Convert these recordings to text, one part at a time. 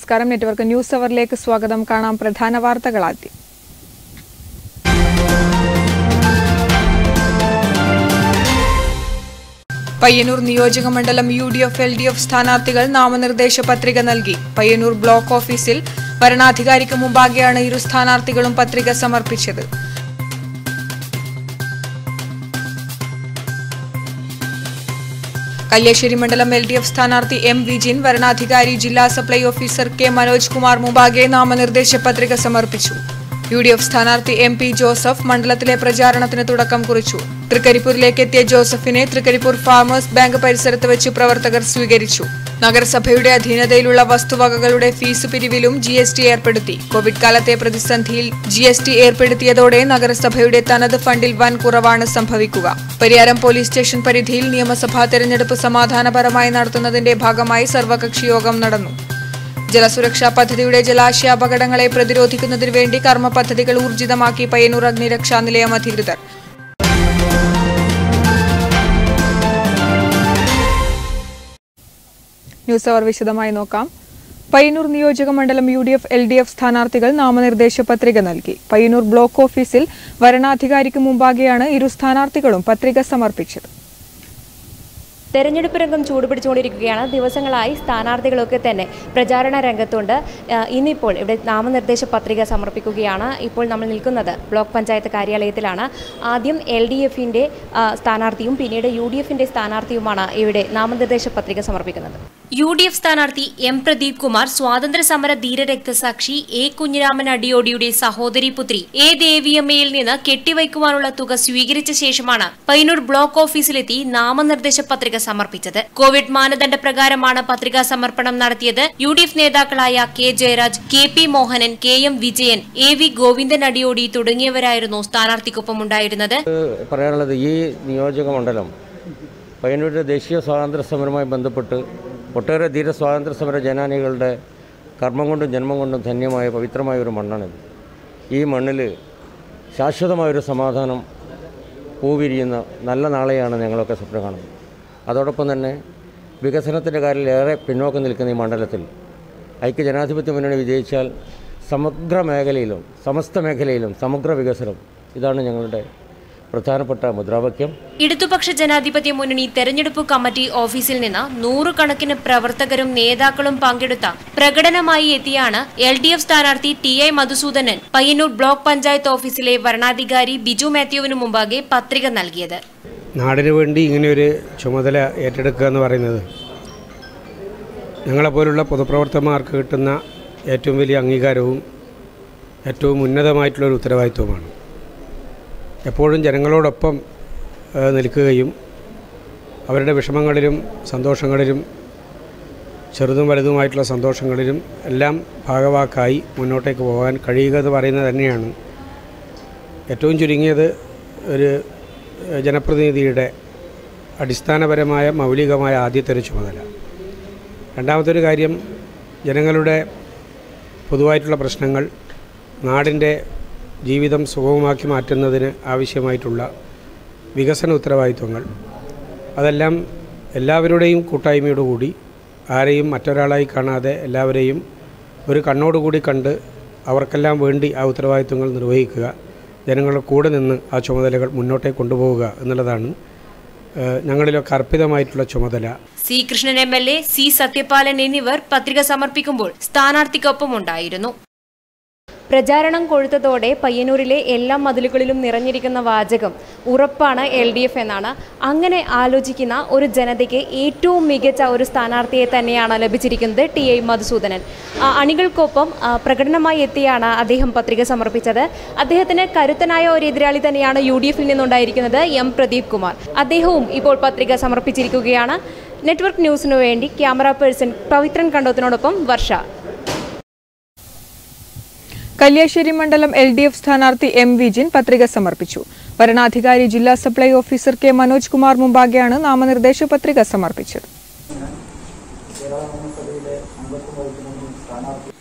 നമസ്കാരം network news അവറിലേക്ക് സ്വാഗതം കാണാം പ്രധാന വാർത്തകൾ ആദ്യം പയ്യന്നൂർ നിയോജക മണ്ഡലം U D F L D F സ്ഥാനാർത്ഥികൾ നാമനിർദ്ദേശ പത്രിക നൽകി പയ്യന്നൂർ ബ്ലോക്ക് ഓഫീസിൽ വരണാധികാരിക്ക് മുമ്പാകെയാണ് ഇരു സ്ഥാനാർത്ഥികളും പത്രിക സമർപ്പിച്ചത് കല്യാശ്ശേരി മണ്ഡലം എൽ ഡി എഫ് സ്ഥാനാർത്ഥി എം വിജിൻ വരണാധികാരി ജില്ലാ supply officer K Manoj Kumar മുമ്പാകെ നാമനിർദ്ദേശ പത്രിക സമർപ്പിച്ചു യു ഡി എഫ് സ്ഥാനാർത്ഥി എം പി ജോസഫ് മണ്ഡലത്തിലെ പ്രചാരണത്തിന് തുടക്കം കുറിച്ചു തൃക്കരിപ്പൂരിലേക്ക് എത്തിയ ജോസഫിനെ തൃക്കരിപ്പൂർ ഫാമേഴ്സ് ബാങ്ക് പരിസരത്ത് വെച്ച് പ്രവർത്തകർ സ്വീകരിച്ചു നഗരസഭയുടെ അധീനതയിലുള്ള വസ്തുവകകളുടെ ഫീസ് പിരിവിലും ജി എസ് ടി ഏർപ്പെടുത്തി കോവിഡ് കാലത്തെ പ്രതിസന്ധിയിൽ ജി എസ് ടി ഏർപ്പെടുത്തിയതോടെ നഗരസഭയുടെ തനത് ഫണ്ടിൽ വൻ കുറവാണ് സംഭവിക്കുക പരിയാരം പോലീസ് സ്റ്റേഷൻ പരിധിയിൽ നിയമസഭാ തെരഞ്ഞെടുപ്പ് സമാധാനപരമായി നടത്തുന്നതിന്റെ ഭാഗമായി സർവകക്ഷി യോഗം നടന്നു ജലസുരക്ഷാ പദ്ധതിയുടെ ജലാശയ അപകടങ്ങളെ പ്രതിരോധിക്കുന്നതിനു വേണ്ടി കർമ്മ പദ്ധതികൾ ഊർജിതമാക്കി പയ്യന്നൂർ അഗ്നിരക്ഷാ നിലയം അധികൃതർ ന്യൂസ് അവർ വിശദമായി നോക്കാം പയ്യന്നൂർ നിയോജക മണ്ഡലം U D F L D F സ്ഥാനാർത്ഥികൾ നാമനിർദ്ദേശ പത്രിക നൽകി പയ്യന്നൂർ ബ്ലോക്ക് ഓഫീസിൽ വരണാധികാരിക്ക് മുമ്പാകെയാണ് ഇരു സ്ഥാനാർത്ഥികളും പത്രിക സമർപ്പിച്ചത് തെരഞ്ഞെടുപ്പ് രംഗം ചൂടുപിടിച്ചുകൊണ്ടിരിക്കുകയാണ് ദിവസങ്ങളായി സ്ഥാനാർത്ഥികളൊക്കെ തന്നെ പ്രചാരണ രംഗത്തുണ്ട് ആ, ഇന്നിപ്പോൾ ഇവിടെ നാമനിർദ്ദേശ പത്രിക സമർപ്പിക്കുകയാണ് ഇപ്പോൾ നമ്മൾ നിൽക്കുന്നത് ബ്ലോക്ക് പഞ്ചായത്ത് കാര്യാലയത്തിലാണ് ആദ്യം എൽ ഡി എഫിൻ്റെ സ്ഥാനാർത്ഥിയും പിന്നീട് യു ഡി എഫിൻ്റെ സ്ഥാനാർത്ഥിയുമാണ് ഇവിടെ നാമനിർദ്ദേശ പത്രിക സമർപ്പിക്കുന്നത് യു ഡി എഫ് സ്ഥാനാർത്ഥി എം പ്രദീപ് കുമാർ സ്വാതന്ത്ര്യ സമര ധീരരക്തസാക്ഷി എ കുഞ്ഞിരാമൻ അടിയോടിയുടെ സഹോദരി പുത്രി എ ദേവിയമ്മയിൽ നിന്ന് കെട്ടിവയ്ക്കുവാനുള്ള തുക സ്വീകരിച്ച ശേഷമാണ് പയ്യന്നൂർ ബ്ലോക്ക് ഓഫീസിലെത്തി നാമനിർദ്ദേശ പത്രിക സമർപ്പിച്ചത് കോവിഡ് മാനദണ്ഡ പ്രകാരമാണ് പത്രികാ സമർപ്പണം നടത്തിയത് യു ഡി എഫ് നേതാക്കളായ K Jayaraj K P Mohanan K M Vijayan A V Govindan Adiyodi തുടങ്ങിയവരായിരുന്നു സ്ഥാനാർത്ഥിക്കൊപ്പം ഉണ്ടായിരുന്നത് പറയാനുള്ളത് ഈ നിയോജക മണ്ഡലം പയ്യന്നൂരിലെ ദേശീയ സ്വാതന്ത്ര്യ സമരവുമായി ബന്ധപ്പെട്ട് ഒട്ടേറെ ധീര സ്വാതന്ത്ര്യ സമര ജനാനികളുടെ കർമ്മം കൊണ്ടും ജന്മം കൊണ്ടും ധന്യമായ പവിത്രമായ ഒരു മണ്ണാണിത് ഈ മണ്ണിൽ ശാശ്വതമായൊരു സമാധാനം പൂവിരിയുന്ന നല്ല നാളെയാണ് ഞങ്ങളൊക്കെ സ്വപ്നം കാണുന്നത് അതോടൊപ്പം തന്നെ വികസനത്തിൻ്റെ കാര്യത്തിൽ ഏറെ പിന്നോക്കം നിൽക്കുന്ന ഈ മണ്ഡലത്തിൽ ഐക്യ ജനാധിപത്യ മുന്നണി വിജയിച്ചാൽ സമഗ്ര മേഖലയിലും സമസ്ത മേഖലയിലും സമഗ്ര വികസനം ഇതാണ് ഞങ്ങളുടെ പ്രധാനപ്പെട്ട മുദ്രാവാക്യം ഇടതുപക്ഷ ജനാധിപത്യ മുന്നണി തെരഞ്ഞെടുപ്പ് കമ്മിറ്റി ഓഫീസിൽ നിന്ന് നൂറുകണക്കിന് പ്രവർത്തകരും നേതാക്കളും പങ്കെടുത്ത പ്രകടനമായി എത്തിയാണ് എൽ ഡി എഫ് സ്ഥാനാർത്ഥി T I Madhusudanan Payyanur block panchayat ഓഫീസിലെ വരണാധികാരി ബിജു മാത്യുവിന് മുമ്പാകെ പത്രിക നൽകിയത് നാടിനു വേണ്ടി ഇങ്ങനെയൊരു ചുമതല ഏറ്റെടുക്കുക എന്ന് പറയുന്നത് ഞങ്ങളെപ്പോലുള്ള പൊതുപ്രവർത്തകന്മാർക്ക് കിട്ടുന്ന ഏറ്റവും വലിയ അംഗീകാരവും ഏറ്റവും ഉന്നതമായിട്ടുള്ളൊരു ഉത്തരവാദിത്വമാണ് എപ്പോഴും ജനങ്ങളോടൊപ്പം ഏഹ്, നിൽക്കുകയും അവരുടെ വിഷമങ്ങളിലും സന്തോഷങ്ങളിലും ചെറുതും വലുതുമായിട്ടുള്ള സന്തോഷങ്ങളിലും എല്ലാം ഭാഗവാക്കായി മുന്നോട്ടേക്ക് പോകാൻ കഴിയുക എന്ന് പറയുന്നത് തന്നെയാണ് ഏറ്റവും ചുരുങ്ങിയത് ഒരു ഏഹ്, ജനപ്രതിനിധിയുടെ അടിസ്ഥാനപരമായ മൗലികമായ ആദ്യത്തെ ഒരു ചുമതല രണ്ടാമത്തെ ഒരു കാര്യം ജനങ്ങളുടെ പൊതുവായിട്ടുള്ള പ്രശ്നങ്ങൾ നാടിൻ്റെ ജീവിതം സുഗമമാക്കി മാറ്റുന്നതിന് ആവശ്യമായിട്ടുള്ള വികസന ഉത്തരവാദിത്വങ്ങൾ അതെല്ലാം എല്ലാവരുടെയും കൂട്ടായ്മയോടുകൂടി ആരെയും മറ്റൊരാളായി കാണാതെ എല്ലാവരെയും ഒരു കണ്ണോടുകൂടി കണ്ട് അവർക്കെല്ലാം വേണ്ടി ആ ഉത്തരവാദിത്വങ്ങൾ നിർവഹിക്കുക ജനങ്ങളുടെ കൂടെ നിന്ന് ആ ചുമതലകൾ മുന്നോട്ടേക്ക് കൊണ്ടുപോവുക എന്നുള്ളതാണ് ഏഹ്, ഞങ്ങളിലൊക്കെ അർപ്പിതമായിട്ടുള്ള ചുമതല C Krishnan M L A C Sathyapalan എന്നിവർ പത്രിക സമർപ്പിക്കുമ്പോൾ സ്ഥാനാർത്ഥിക്കൊപ്പം ഉണ്ടായിരുന്നു പ്രചാരണം കൊഴുത്തതോടെ പയ്യന്നൂരിലെ എല്ലാ മതിലുകളിലും നിറഞ്ഞിരിക്കുന്ന വാചകം ഉറപ്പാണ് എൽ ഡി എഫ് എന്നാണ് അങ്ങനെ ആലോചിക്കുന്ന ഒരു ജനതയ്ക്ക് ഏറ്റവും മികച്ച ഒരു സ്ഥാനാർത്ഥിയെ തന്നെയാണ് ലഭിച്ചിരിക്കുന്നത് ടി ഐ മധുസൂദനൻ ആ, അണികൾക്കൊപ്പം ആ, പ്രകടനമായി എത്തിയാണ് അദ്ദേഹം പത്രിക സമർപ്പിച്ചത് അദ്ദേഹത്തിന് കരുത്തനായ ഒരു എതിരാളി തന്നെയാണ് യു ഡി എഫിൽ നിന്നുണ്ടായിരിക്കുന്നത് എം പ്രദീപ് കുമാർ അദ്ദേഹവും ഇപ്പോൾ പത്രിക സമർപ്പിച്ചിരിക്കുകയാണ് നെറ്റ്വർക്ക് ന്യൂസിനു വേണ്ടി ക്യാമറ പേഴ്സൺ പവിത്രൻ കണ്ടോത്തിനോടൊപ്പം വർഷ കല്യാശ്ശേരി മണ്ഡലം എൽ ഡി എഫ് സ്ഥാനാർത്ഥി എം വിജിൻ പത്രിക സമർപ്പിച്ചു വരണാധികാരി ജില്ലാ supply officer K Manoj Kumar മുമ്പാകെയാണ് നാമനിർദ്ദേശ പത്രിക സമർപ്പിച്ചത്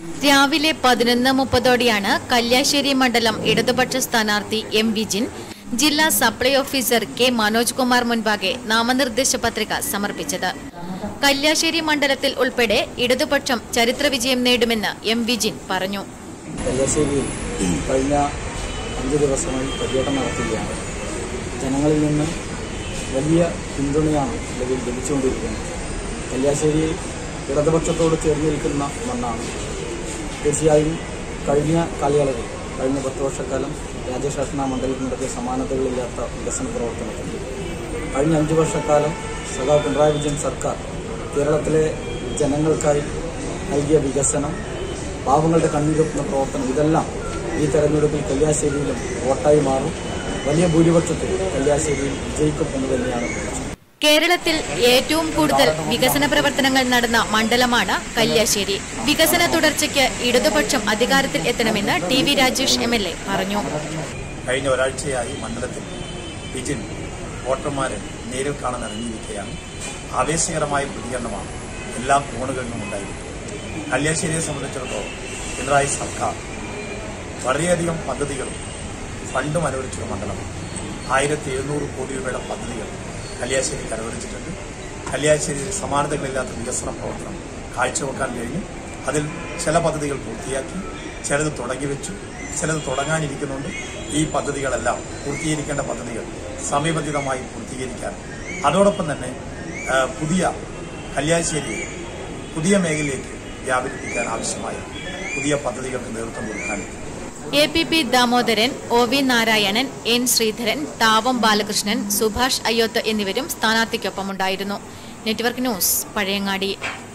രാവിലെ പതിനൊന്ന് മുപ്പതോടെയാണ് കല്യാശ്ശേരി മണ്ഡലം ഇടതുപക്ഷ സ്ഥാനാർത്ഥി എം വിജിൻ ജില്ലാ supply officer K Manoj Kumar മുൻപാകെ നാമനിർദ്ദേശ പത്രിക സമർപ്പിച്ചത് കല്യാശ്ശേരി മണ്ഡലത്തിൽ ഉൾപ്പെടെ ഇടതുപക്ഷം ചരിത്ര വിജയം നേടുമെന്ന് എം വിജിൻ പറഞ്ഞു കല്യാശ്ശേരിയിൽ കഴിഞ്ഞ അഞ്ച് ദിവസമായി പര്യടനം നടത്തുകയാണ് ജനങ്ങളിൽ നിന്ന് വലിയ പിന്തുണയാണ് നിലവിൽ ലഭിച്ചുകൊണ്ടിരിക്കുന്നത് കല്യാശ്ശേരി ഇടതുപക്ഷത്തോട് ചേർന്ന് നിൽക്കുന്ന മണ്ണാണ് തീർച്ചയായും കഴിഞ്ഞ കാലയളവിൽ കഴിഞ്ഞ പത്ത് വർഷക്കാലം രാജശാസന മണ്ഡലത്തിൽ നടത്തിയ സമാനതകളില്ലാത്ത വികസന പ്രവർത്തനത്തിൽ കഴിഞ്ഞ അഞ്ച് വർഷക്കാലം സദാ പിണറായി വിജയൻ സർക്കാർ കേരളത്തിലെ ജനങ്ങൾക്കായി നൽകിയ വികസനം പാവങ്ങളുടെ കണ്ണീരൊപ്പുന്ന പ്രവർത്തനം ഇതെല്ലാം ഈ തെരഞ്ഞെടുപ്പിൽ കല്യാശ്ശേരിയിലും വോട്ടായി മാറും വലിയ ഭൂരിപക്ഷത്തിൽ കല്യാശ്ശേരിയിൽ വിജയിക്കും എന്ന് തന്നെയാണ് പ്രതീക്ഷ കേരളത്തിൽ ഏറ്റവും കൂടുതൽ വികസന പ്രവർത്തനങ്ങൾ നടന്ന മണ്ഡലമാണ് കല്യാശ്ശേരി വികസന തുടർച്ചയ്ക്ക് ഇടതുപക്ഷം അധികാരത്തിൽ എത്തണമെന്ന് T V Rajesh M L A പറഞ്ഞു കഴിഞ്ഞ ഒരാഴ്ചയായി മണ്ഡലത്തിൽ വിജിൻ വോട്ടർമാരെ നേരിൽ കാണാൻ ഇറങ്ങിയിരിക്കുകയാണ് ആവേശകരമായ പ്രതികരണമാണ് എല്ലാ കോണുകളിൽ നിന്നും ഉണ്ടായിരിക്കുന്നത് കല്യാശ്ശേരിയെ സംബന്ധിച്ചിടത്തോളം പിണറായി സർക്കാർ വളരെയധികം പദ്ധതികളും ഫണ്ടും അനുവദിച്ചൊരു മണ്ഡലമാണ് ആയിരത്തി എഴുന്നൂറ് കോടി രൂപയുടെ പദ്ധതികൾ കല്യാശ്ശേരിക്ക് അനുവദിച്ചിട്ടുണ്ട് കല്യാശ്ശേരിയിൽ സമാനതകളില്ലാത്ത വികസന പ്രവർത്തനം കാഴ്ചവെക്കാൻ കഴിഞ്ഞു അതിൽ ചില പദ്ധതികൾ പൂർത്തിയാക്കി ചിലത് തുടങ്ങി വെച്ചു ചിലത് തുടങ്ങാനിരിക്കുന്നുണ്ട് ഈ പദ്ധതികളെല്ലാം പൂർത്തീകരിക്കേണ്ട പദ്ധതികൾ സമയബന്ധിതമായി പൂർത്തീകരിക്കാൻ അതോടൊപ്പം തന്നെ ആ, പുതിയ കല്യാശ്ശേരിയെ പുതിയ മേഖലയിലേക്ക് വ്യാപിപ്പിക്കാൻ ആവശ്യമായ പുതിയ പദ്ധതികൾക്ക് നേതൃത്വം കൊടുക്കാനും A P P Damodaran O V Narayanan N Sreedharan Thavam Balakrishnan Subhash Ayyoth എന്നിവരും സ്ഥാനാർത്ഥിക്കൊപ്പമുണ്ടായിരുന്നു network news Pazhayangadi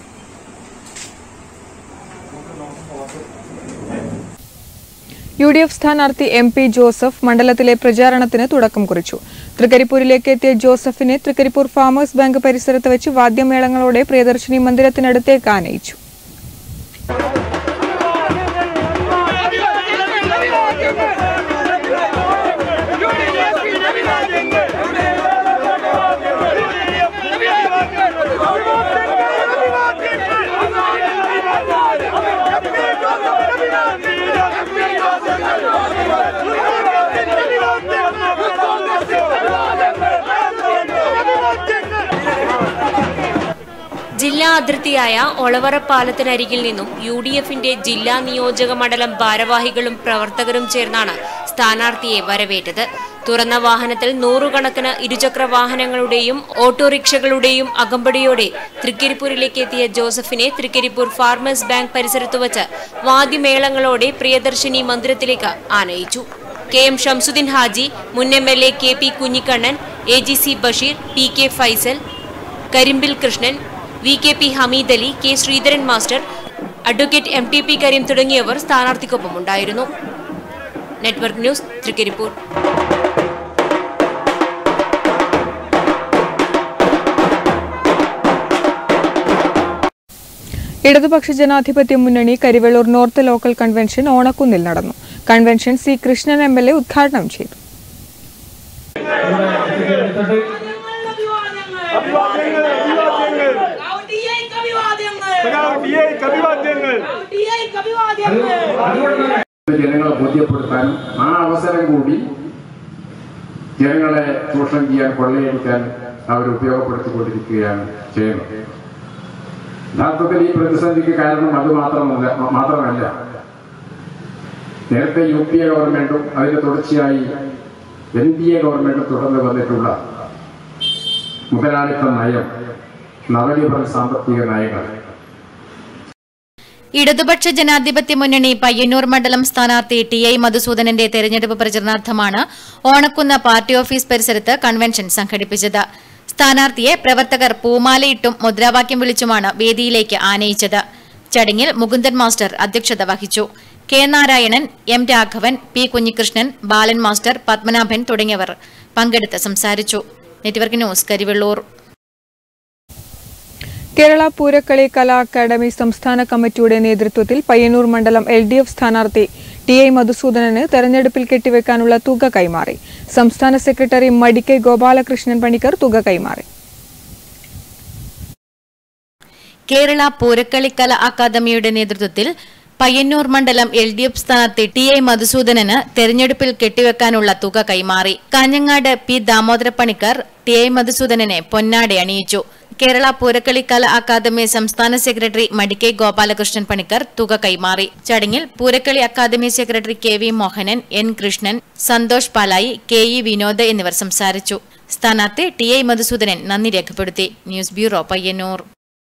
U D F സ്ഥാനാർത്ഥി എം പി ജോസഫ് മണ്ഡലത്തിലെ പ്രചാരണത്തിന് തുടക്കം കുറിച്ചു തൃക്കരിപ്പൂരിലേക്ക് എത്തിയ ജോസഫിനെ തൃക്കരിപ്പൂർ ഫാമേഴ്സ് ബാങ്ക് പരിസരത്ത് വെച്ച് വാദ്യമേളങ്ങളോടെ പ്രിയദർശിനി മന്ദിരത്തിനടുത്തേക്ക് ആനയിച്ചു ജില്ലാ അതിർത്തിയായ ഒളവറ പാലത്തിനരികിൽ നിന്നും യു ഡി എഫിന്റെ ജില്ലാ നിയോജക മണ്ഡലം ഭാരവാഹികളും പ്രവർത്തകരും ചേർന്നാണ് സ്ഥാനാർത്ഥിയെ വരവേറ്റത് തുറന്ന വാഹനത്തിൽ നൂറുകണക്കിന് ഇരുചക്ര വാഹനങ്ങളുടെയും ഓട്ടോറിക്ഷകളുടെയും അകമ്പടിയോടെ തൃക്കരിപ്പൂരിലേക്ക് എത്തിയ ജോസഫിനെ തൃക്കരിപ്പൂർ ഫാർമേഴ്സ് ബാങ്ക് പരിസരത്ത് വച്ച് വാദ്യമേളങ്ങളോടെ പ്രിയദർശിനി മന്ദിരത്തിലേക്ക് ആനയിച്ചു കെ എം ഷംസുദ്ദീൻ ഹാജി മുൻ M L A K P Kunhikannan A G C Basheer P K Faisal Karimbil Krishnan V K P Hameed Ali K Sreedharan master advocate M T P Kareem തുടങ്ങിയവർ സ്ഥാനാർത്ഥിക്കൊപ്പമുണ്ടായിരുന്നു നെറ്റ്വർക്ക് ന്യൂസ് തൃക്കരിപ്പൂർ ഇടതുപക്ഷ ജനാധിപത്യ മുന്നണി കരിവെള്ളൂർ നോർത്ത് ലോക്കൽ കൺവെൻഷൻ ഓണക്കുന്നിൽ നടന്നു convention C Krishnan M L A ഉദ്ഘാടനം ചെയ്തു ജനങ്ങളെ ബോധ്യപ്പെടുത്താനും ആ അവസരം കൂടി ജനങ്ങളെ ചൂഷണം ചെയ്യാൻ കൊള്ളയടിക്കാൻ അവർ ഉപയോഗപ്പെടുത്തിക്കൊണ്ടിരിക്കുകയാണ് ചെയ്യുന്നത് യഥാർത്ഥത്തിൽ ഈ പ്രതിസന്ധിക്ക് കാരണം അത് മാത്രമല്ല മാത്രമല്ല നേരത്തെ യു പി എ ഗവൺമെന്റും അതിന്റെ തുടർച്ചയായി എൻ ഡി എ ഗവൺമെന്റും തുടർന്ന് വന്നിട്ടുള്ള മുതലാളിത്ത നയം നവലിബറൽ സാമ്പത്തിക നയങ്ങൾ ഇടതുപക്ഷ ജനാധിപത്യ മുന്നണി പയ്യന്നൂർ മണ്ഡലം സ്ഥാനാർത്ഥി ടി ഐ മധുസൂദനന്റെ തെരഞ്ഞെടുപ്പ് പ്രചരണാർത്ഥമാണ് ഓണക്കുന്ന പാർട്ടി ഓഫീസ് പരിസരത്ത് കൺവെൻഷൻ സംഘടിപ്പിച്ചത് സ്ഥാനാർത്ഥിയെ പ്രവർത്തകർ പൂമാലയിട്ടും മുദ്രാവാക്യം വിളിച്ചുമാണ് വേദിയിലേക്ക് ആനയിച്ചത് ചടങ്ങിൽ മുകുന്ദൻ മാസ്റ്റർ അധ്യക്ഷത വഹിച്ചു K Narayanan M Raghavan P Kunhikrishnan Balan master Padmanabhan തുടങ്ങിയവർ പങ്കെടുത്ത് സംസാരിച്ചു network news Karivellur Kerala Poorakkali Kala academy സംസ്ഥാന കമ്മിറ്റിയുടെ നേതൃത്വത്തിൽ പയ്യന്നൂർ മണ്ഡലം എൽ ഡി എഫ് സ്ഥാനാർത്ഥി ടി ഐ മധുസൂദനന് തെരഞ്ഞെടുപ്പിൽ കെട്ടിവെക്കാനുള്ള തുക കൈമാറി സംസ്ഥാന സെക്രട്ടറി മടിക്കൈ ഗോപാലകൃഷ്ണൻ പണിക്കർ തുക കൈമാറി കേരള പൂരക്കളിക്കല അക്കാദമിയുടെ നേതൃത്വത്തിൽ പയ്യന്നൂർ മണ്ഡലം എൽ ഡി എഫ് സ്ഥാനാർത്ഥി ടി ഐ മധുസൂദനന് തെരഞ്ഞെടുപ്പിൽ കെട്ടിവെക്കാനുള്ള തുക കൈമാറി Kanhangad P Damodarappanicker T I മധുസൂദനനെ പൊന്നാടി അണിയിച്ചു കേരള പൂരക്കളി കല അക്കാദമി സംസ്ഥാന സെക്രട്ടറി മടിക്കൈ ഗോപാലകൃഷ്ണൻ പണിക്കർ തുക കൈമാറി ചടങ്ങിൽ Poorakkali academy secretary K V Mohanan N Krishnan Santhosh Palayi K E Vinod എന്നിവർ സംസാരിച്ചു സ്ഥാനാർത്ഥി ടി ഐ മധുസൂദനൻ നന്ദി രേഖപ്പെടുത്തി ന്യൂസ് ബ്യൂറോ പയ്യന്നൂർ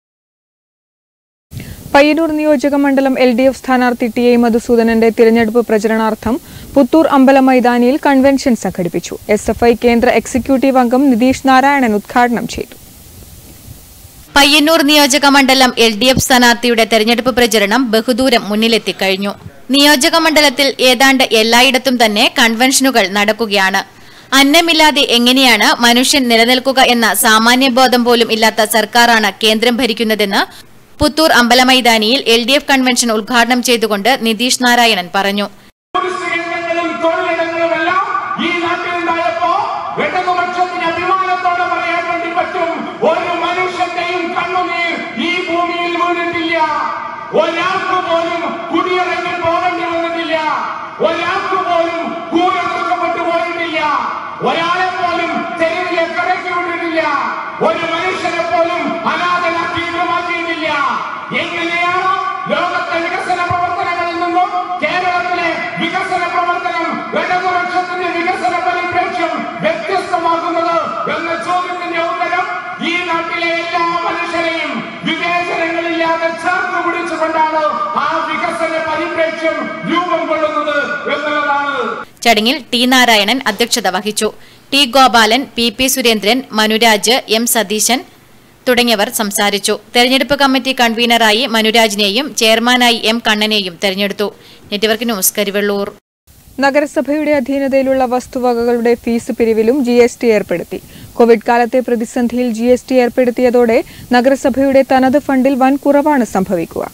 പയ്യന്നൂർ നിയോജക മണ്ഡലം എൽ ഡി എഫ് സ്ഥാനാർത്ഥി ടി ഐ മധുസൂദനന്റെ തിരഞ്ഞെടുപ്പ് പ്രചരണാർത്ഥം പുത്തൂർ അമ്പല മൈതാനിയിൽ കൺവെൻഷൻ സംഘടിപ്പിച്ചു എസ് എഫ് ഐ കേന്ദ്ര എക്സിക്യൂട്ടീവ് അംഗം നിതീഷ് നാരായണൻ ഉദ്ഘാടനം ചെയ്തു പയ്യന്നൂർ നിയോജക മണ്ഡലം എൽ ഡി എഫ് സ്ഥാനാർത്ഥിയുടെ തെരഞ്ഞെടുപ്പ് പ്രചരണം ബഹുദൂരം മുന്നിലെത്തിക്കഴിഞ്ഞു നിയോജക മണ്ഡലത്തിൽ ഏതാണ്ട് എല്ലായിടത്തും തന്നെ കൺവെൻഷനുകൾ നടക്കുകയാണ് അന്നമില്ലാതെ എങ്ങനെയാണ് മനുഷ്യൻ നിലനിൽക്കുക എന്ന സാമാന്യബോധം പോലും ഇല്ലാത്ത സർക്കാരാണ് കേന്ദ്രം ഭരിക്കുന്നതെന്ന് പുത്തൂർ അമ്പലമൈതാനിയിൽ എൽ ഡി എഫ് കൺവെൻഷൻ ഉദ്ഘാടനം ചെയ്തുകൊണ്ട് നിതീഷ് നാരായണൻ പറഞ്ഞു രംഗങ്ങളും തൊഴിലിടങ്ങളുമെല്ലാം ഈ നാട്ടിലുണ്ടായപ്പോ ഇടതുപക്ഷത്തിന് അഭിമാനത്തോടെ പറയാൻ വേണ്ടി പറ്റും ഒരു മനുഷ്യന്റെയും കണ്ണുനീർ ഈ ഭൂമിയിൽ വീണിട്ടില്ല ഒരാൾക്ക് പോലും കുടിയിറങ്ങി പോകേണ്ടി വന്നിട്ടില്ല ഒരാൾക്ക് പോലും കൂര നഷ്ടപ്പെട്ടു പോയിട്ടില്ല ഒരാളെ പോലും തെരുവിലെ കടയ്ക്ക് വിട്ടിട്ടില്ല ഒരു മനുഷ്യനെ പോലും അനാഥനാക്കി മാറ്റിയിട്ടില്ല എങ്ങനെയാണ് ലോകത്തെ വികസന പ്രവർത്തനങ്ങളിൽ നിന്നും കേരളത്തിലെ വികസന പ്രവർത്തനം ഇടതുപക്ഷത്തിന്റെ വികസന പരിപ്രേക്ഷ്യം വ്യത്യസ്തമാകുന്നത് എന്ന ചോദ്യത്തിന്റെ ഉത്തരം ഈ നാട്ടിലെ എല്ലാ മനുഷ്യരെയും വിവേചനങ്ങളില്ലാതെ ചേർത്ത് പിടിച്ചുകൊണ്ടാണ് ആ വികസന പരിപ്രേക്ഷ്യം രൂപം കൊള്ളുന്നത് എന്നുള്ളതാണ് ചടങ്ങിൽ ടി നാരായണൻ അധ്യക്ഷത വഹിച്ചു T Gopalan P P Surendran Manuraj M Satheesan തുടങ്ങിയവർ സംസാരിച്ചു തെരഞ്ഞെടുപ്പ് കമ്മിറ്റി കൺവീനറായി മനുരാജിനെയും ചെയർമാനായി എം കണ്ണനെയും തെരഞ്ഞെടുത്തു നെറ്റ്വർക്ക് ന്യൂസ് കരിവെള്ളൂർ നഗരസഭയുടെ അധീനതയിലുള്ള വസ്തുവകകളുടെ ഫീസ് പിരിവിലും ജി എസ് ടി ഏർപ്പെടുത്തി കോവിഡ് കാലത്തെ പ്രതിസന്ധിയിൽ ജി എസ് ടി ഏർപ്പെടുത്തിയതോടെ നഗരസഭയുടെ തനത് ഫണ്ടിൽ വൻ കുറവാണ് സംഭവിക്കുക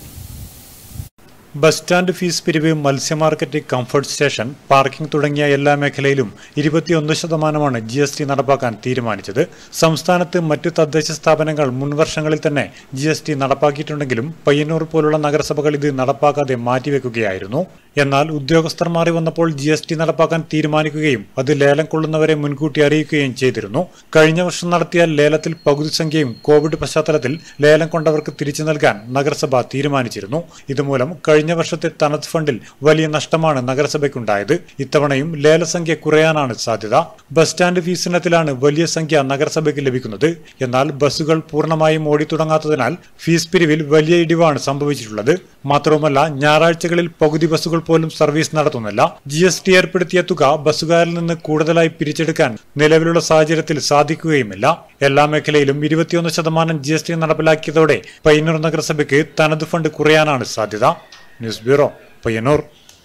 ബസ് സ്റ്റാൻഡ് ഫീസ് പിരിവ് മത്സ്യമാർക്കറ്റ് കംഫർട്ട് സ്റ്റേഷൻ പാർക്കിംഗ് തുടങ്ങിയ എല്ലാ മേഖലയിലും ഇരുപത്തിയൊന്ന് ശതമാനമാണ് ജി എസ് ടി നടപ്പാക്കാൻ തീരുമാനിച്ചത് സംസ്ഥാനത്ത് മറ്റു തദ്ദേശ സ്ഥാപനങ്ങൾ മുൻവർഷങ്ങളിൽ തന്നെ ജി എസ് ടി നടപ്പാക്കിയിട്ടുണ്ടെങ്കിലും പയ്യന്നൂർ പോലുള്ള നഗരസഭകൾ ഇത് നടപ്പാക്കാതെ മാറ്റിവെക്കുകയായിരുന്നു എന്നാൽ ഉദ്യോഗസ്ഥർ മാറി വന്നപ്പോൾ ജി എസ് ടി നടപ്പാക്കാൻ തീരുമാനിക്കുകയും അത് ലേലം കൊള്ളുന്നവരെ മുൻകൂട്ടി അറിയിക്കുകയും ചെയ്തിരുന്നു കഴിഞ്ഞ വർഷം നടത്തിയ ലേലത്തിൽ പകുതി സംഖ്യയും കോവിഡ് പശ്ചാത്തലത്തിൽ ലേലം കൊണ്ടവർക്ക് തിരിച്ചു നൽകാൻ നഗരസഭ തീരുമാനിച്ചിരുന്നു ഇതുമൂലം കഴിഞ്ഞ വർഷത്തെ തനത് ഫണ്ടിൽ വലിയ നഷ്ടമാണ് നഗരസഭയ്ക്കുണ്ടായത് ഇത്തവണയും ലേലസംഖ്യ കുറയാനാണ് സാധ്യത ബസ് സ്റ്റാൻഡ് ഫീസ് ഇനത്തിലാണ് വലിയ സംഖ്യ നഗരസഭയ്ക്ക് ലഭിക്കുന്നത് എന്നാൽ ബസ്സുകൾ പൂർണ്ണമായും ഓടിത്തുടങ്ങാത്തതിനാൽ ഫീസ് പിരിവിൽ വലിയ ഇടിവാണ് സംഭവിച്ചിട്ടുള്ളത് മാത്രവുമല്ല ഞായറാഴ്ചകളിൽ പകുതി ബസ്സുകൾ പോലും സർവീസ് നടത്തുന്നില്ല ജി എസ് ടി ഏർപ്പെടുത്തിയ തുക ബസ്സുകാരിൽ നിന്ന് കൂടുതലായി പിരിച്ചെടുക്കാൻ നിലവിലുള്ള സാഹചര്യത്തിൽ സാധിക്കുകയുമില്ല എല്ലാ മേഖലയിലും ഇരുപത്തിയൊന്ന് ശതമാനം ജി എസ് ടി നടപ്പിലാക്കിയതോടെ പയ്യന്നൂർ നഗരസഭയ്ക്ക് തനത് ഫണ്ട് കുറയാനാണ് സാധ്യത news bureau Payyanur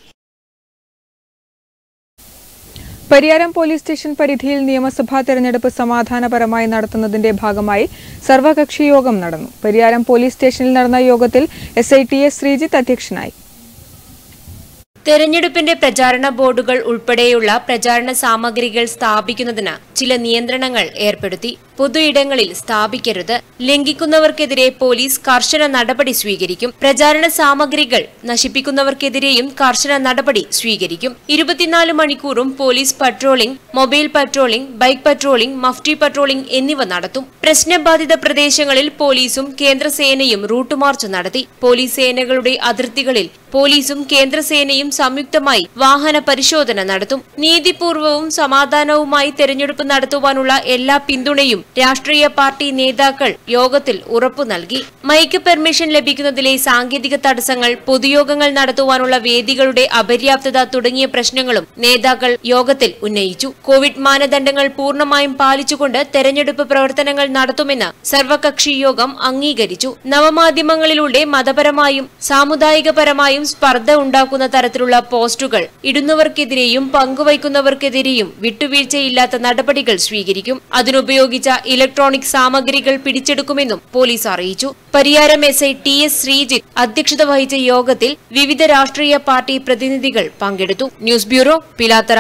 Pariyaram police station പരിധിയിൽ നിയമസഭാ തെരഞ്ഞെടുപ്പ് സമാധാനപരമായി നടത്തുന്നതിന്റെ ഭാഗമായി സർവകക്ഷി യോഗം നടന്നു പരിയാരം പോലീസ് സ്റ്റേഷനിൽ നടന്ന യോഗത്തിൽ S I T S Sreejith അധ്യക്ഷനായി തെരഞ്ഞെടുപ്പിന്റെ പ്രചാരണ ബോർഡുകൾ ഉൾപ്പെടെയുള്ള പ്രചാരണ സാമഗ്രികൾ സ്ഥാപിക്കുന്നതിന് ചില നിയന്ത്രണങ്ങൾ ഏർപ്പെടുത്തി പൊതുയിടങ്ങളിൽ സ്ഥാപിക്കരുത് ലംഘിക്കുന്നവർക്കെതിരെ പോലീസ് കർശന നടപടി സ്വീകരിക്കും പ്രചാരണ സാമഗ്രികൾ നശിപ്പിക്കുന്നവർക്കെതിരെയും കർശന നടപടി സ്വീകരിക്കും ഇരുപത്തിനാല് മണിക്കൂറും police patrolling mobile patrolling bike patrolling mufti patrolling എന്നിവ നടത്തും പ്രശ്നബാധിത പ്രദേശങ്ങളിൽ പോലീസും കേന്ദ്രസേനയും റൂട്ട് മാർച്ച് നടത്തി പോലീസ് സേനകളുടെ അതിർത്തികളിൽ പോലീസും കേന്ദ്രസേനയും സംയുക്തമായി വാഹന പരിശോധന നടത്തും നീതിപൂർവവും സമാധാനവുമായി തെരഞ്ഞെടുപ്പ് നടത്തുവാനുള്ള എല്ലാ പിന്തുണയും രാഷ്ട്രീയ പാർട്ടി നേതാക്കൾ യോഗത്തിൽ ഉറപ്പു നൽകി മൈക്ക് പെർമിഷൻ ലഭിക്കുന്നതിലെ സാങ്കേതിക തടസ്സങ്ങൾ പൊതുയോഗങ്ങൾ നടത്തുവാനുള്ള വേദികളുടെ അപര്യാപ്തത തുടങ്ങിയ പ്രശ്നങ്ങളും നേതാക്കൾ യോഗത്തിൽ ഉന്നയിച്ചു കോവിഡ് മാനദണ്ഡങ്ങൾ പൂർണ്ണമായും പാലിച്ചുകൊണ്ട് തെരഞ്ഞെടുപ്പ് പ്രവർത്തനങ്ങൾ നടത്തുമെന്ന് സർവകക്ഷി യോഗം അംഗീകരിച്ചു നവമാധ്യമങ്ങളിലൂടെ മതപരമായും സാമുദായികപരമായും സ്പർദ്ധ ഉണ്ടാക്കുന്ന തരത്തിലുള്ള പോസ്റ്റുകൾ ഇടുന്നവർക്കെതിരെയും പങ്കുവയ്ക്കുന്നവർക്കെതിരെയും വിട്ടുവീഴ്ചയില്ലാത്ത നടപടികൾ സ്വീകരിക്കും അതിനുപയോഗിച്ച ഇലക്ട്രോണിക് സാമഗ്രികൾ പിടിച്ചെടുക്കുമെന്നും പോലീസ് അറിയിച്ചു Pariyaram S I T S Sreejith അധ്യക്ഷത വഹിച്ച യോഗത്തിൽ വിവിധ രാഷ്ട്രീയ പാർട്ടി പ്രതിനിധികൾ പങ്കെടുത്തു news bureau Pilathara